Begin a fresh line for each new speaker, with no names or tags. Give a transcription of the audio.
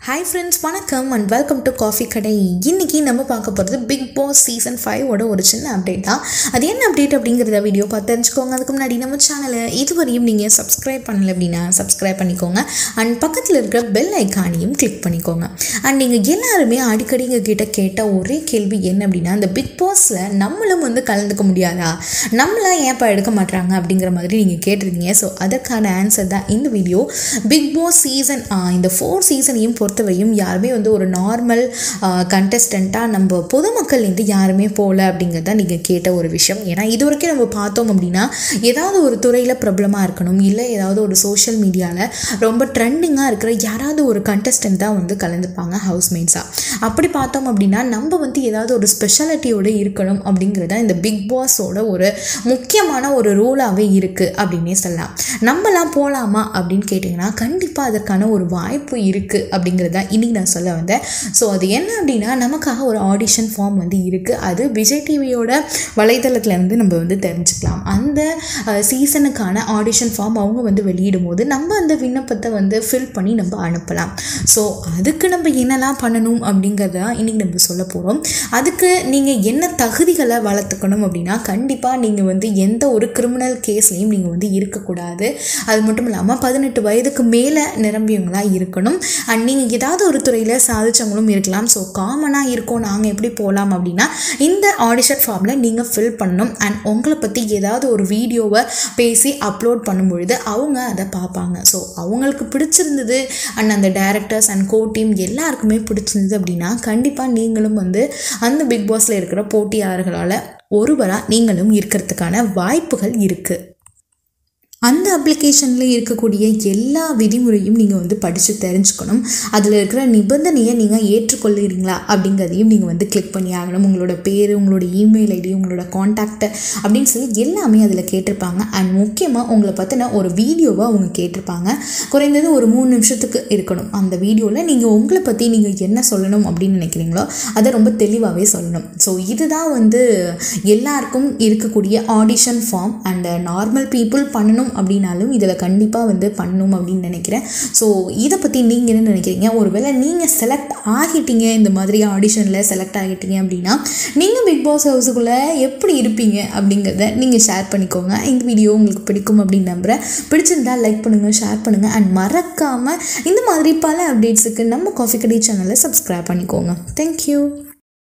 hi friends வணக்கம் and welcome to coffee கடை இன்னைக்கு நம்ம பார்க்க போகிறது பிக் பாஸ் சீசன் ஃபைவோட ஒரு சின்ன அப்டேட் தான் அது என்ன அப்டேட் அப்படிங்கிறத வீடியோ பார்த்து தெரிஞ்சுக்கோங்க அதுக்கு முன்னாடி நம்ம சேனலை இதுவரையும் நீங்கள் சப்ஸ்கிரைப் பண்ணல அப்படின்னா சப்ஸ்கிரைப் பண்ணிக்கோங்க அண்ட் பக்கத்தில் இருக்கிற பெல் ஐக்கானையும் கிளிக் பண்ணிக்கோங்க அண்ட் நீங்கள் எல்லாருமே அடிக்கடி எங்கள் கிட்ட கேட்ட ஒரே கேள்வி என்ன அப்படின்னா இந்த பிக் பாஸில் நம்மளும் வந்து கலந்துக்க முடியாதா நம்மளாம் ஏன்ப்பா எடுக்க மாட்டாங்க அப்படிங்கிற மாதிரி நீங்கள் கேட்டிருந்தீங்க ஸோ அதற்கான ஆன்சர் தான் இந்த வீடியோ பிக் பாஸ் சீசன் இந்த ஃபோர் சீசனையும் பொறுத்தவரையும் யாருமே வந்து ஒரு நார்மல் கண்டஸ்டண்ட்டாக நம்ம பொதுமக்கள்லேருந்து யாருமே போகல அப்படிங்கிறத நீங்கள் கேட்ட ஒரு விஷயம் ஏன்னா இது வரைக்கும் நம்ம பார்த்தோம் அப்படின்னா ஏதாவது ஒரு துறையில் பிரபலமாக இருக்கணும் இல்லை ஏதாவது ஒரு சோஷியல் மீடியாவில் ரொம்ப ட்ரெண்டிங்காக இருக்கிற யாராவது ஒரு கண்டஸ்டன்ட் தான் வந்து கலந்துப்பாங்க ஹவுஸ்மேட்ஸாக அப்படி பார்த்தோம் அப்படின்னா நம்ம வந்து ஏதாவது ஒரு ஸ்பெஷாலிட்டியோடு இருக்கணும் அப்படிங்கிறத இந்த பிக் பாஸோட ஒரு முக்கியமான ஒரு ரூலாகவே இருக்குது அப்படின்னே சொல்லலாம் நம்மலாம் போகலாமா அப்படின்னு கேட்டிங்கன்னா கண்டிப்பாக அதற்கான ஒரு வாய்ப்பு இருக்குது அப்படிங்கிறது தான் இன்றைக்கி நான் சொல்ல வந்தேன் ஸோ அது என்ன அப்படின்னா நமக்காக ஒரு ஆடிஷன் ஃபார்ம் வந்து இருக்குது அது விஜய் டிவியோட வலைதளத்தில் வந்து நம்ம வந்து தெரிஞ்சுக்கலாம் அந்த சீசனுக்கான ஆடிஷன் ஃபார்ம் அவங்க வந்து வெளியிடும் போது நம்ம அந்த விண்ணப்பத்தை வந்து ஃபில் பண்ணி நம்ம அனுப்பலாம் ஸோ அதுக்கு நம்ம என்னெல்லாம் பண்ணணும் அப்படிங்கிறத இன்றைக்கி நம்ம சொல்ல போகிறோம் அதுக்கு நீங்கள் என்ன தகுதிகளை வளர்த்துக்கணும் அப்படின்னா கண்டிப்பாக நீங்கள் வந்து எந்த ஒரு கிரிமினல் கேஸ்லேயும் நீங்கள் வந்து இருக்கக்கூடாது அது மட்டும் இல்லாமல் பதினெட்டு வயதுக்கு மேலே நிரம்பியவங்களாக இருக்கணும் அண்ட் நீங்கள் ஏதாவது ஒரு துறையில் சாதிச்சவங்களும் இருக்கலாம் ஸோ காமனாக இருக்கோம் நாங்கள் எப்படி போகலாம் அப்படின்னா இந்த ஆடிஷன் ஃபார்மில் நீங்கள் ஃபில் பண்ணணும் அண்ட் உங்களை பற்றி ஏதாவது ஒரு வீடியோவை பேசி அப்லோட் பண்ணும்பொழுது அவங்க அதை பார்ப்பாங்க ஸோ அவங்களுக்கு பிடிச்சிருந்தது அண்ட் அந்த டேரக்டர்ஸ் அண்ட் கோ டீம் எல்லாருக்குமே பிடிச்சிருந்தது அப்படின்னா கண்டிப்பாக நீங்களும் வந்து அந்த பிக் பாஸில் இருக்கிற போட்டியாளர்களால் ஒருவராக நீங்களும் இருக்கிறதுக்கான வாய்ப்புகள் இருக்குது அந்த அப்ளிகேஷனில் இருக்கக்கூடிய எல்லா விதிமுறையும் நீங்கள் வந்து படித்து தெரிஞ்சுக்கணும் அதில் இருக்கிற நிபந்தனையை நீங்கள் ஏற்றுக்கொள்கிறீங்களா அப்படிங்கிறதையும் நீங்கள் வந்து கிளிக் பண்ணி ஆகணும் உங்களோட பேர் உங்களோட இமெயில் ஐடி உங்களோட காண்டாக்ட் அப்படின்னு சொல்லி எல்லாமே அதில் கேட்டிருப்பாங்க அண்ட் முக்கியமாக உங்களை பற்றின ஒரு வீடியோவை அவங்க கேட்டிருப்பாங்க குறைந்தது ஒரு மூணு நிமிஷத்துக்கு இருக்கணும் அந்த வீடியோவில் நீங்கள் உங்களை பற்றி நீங்கள் என்ன சொல்லணும் அப்படின்னு நினைக்கிறீங்களோ அதை ரொம்ப தெளிவாகவே சொல்லணும் ஸோ இதுதான் வந்து எல்லாருக்கும் இருக்கக்கூடிய audition form and normal people பண்ணணும் அப்படின்னாலும் இதில் கண்டிப்பாக வந்து பண்ணணும் அப்படின்னு நினைக்கிறேன் ஸோ இதை பற்றி நீங்கள் என்ன நினைக்கிறீங்க ஒருவேளை நீங்கள் செலக்ட் ஆகிட்டீங்க இந்த மாதிரி ஆடிஷனில் செலக்ட் ஆகிட்டீங்க அப்படின்னா நீங்கள் பிக் பாஸ் ஹவுஸுக்குள்ளே எப்படி இருப்பீங்க அப்படிங்கிறத நீங்கள் ஷேர் பண்ணிக்கோங்க இந்த வீடியோ உங்களுக்கு பிடிக்கும் அப்படின்னு நம்புகிறேன் பிடிச்சிருந்தா லைக் பண்ணுங்கள் ஷேர் பண்ணுங்கள் அண்ட் மறக்காமல் இந்த மாதிரி பல அப்டேட்ஸுக்கு நம்ம காஃபி கடை சேனலை சப்ஸ்கிரைப் பண்ணிக்கோங்க தேங்க்யூ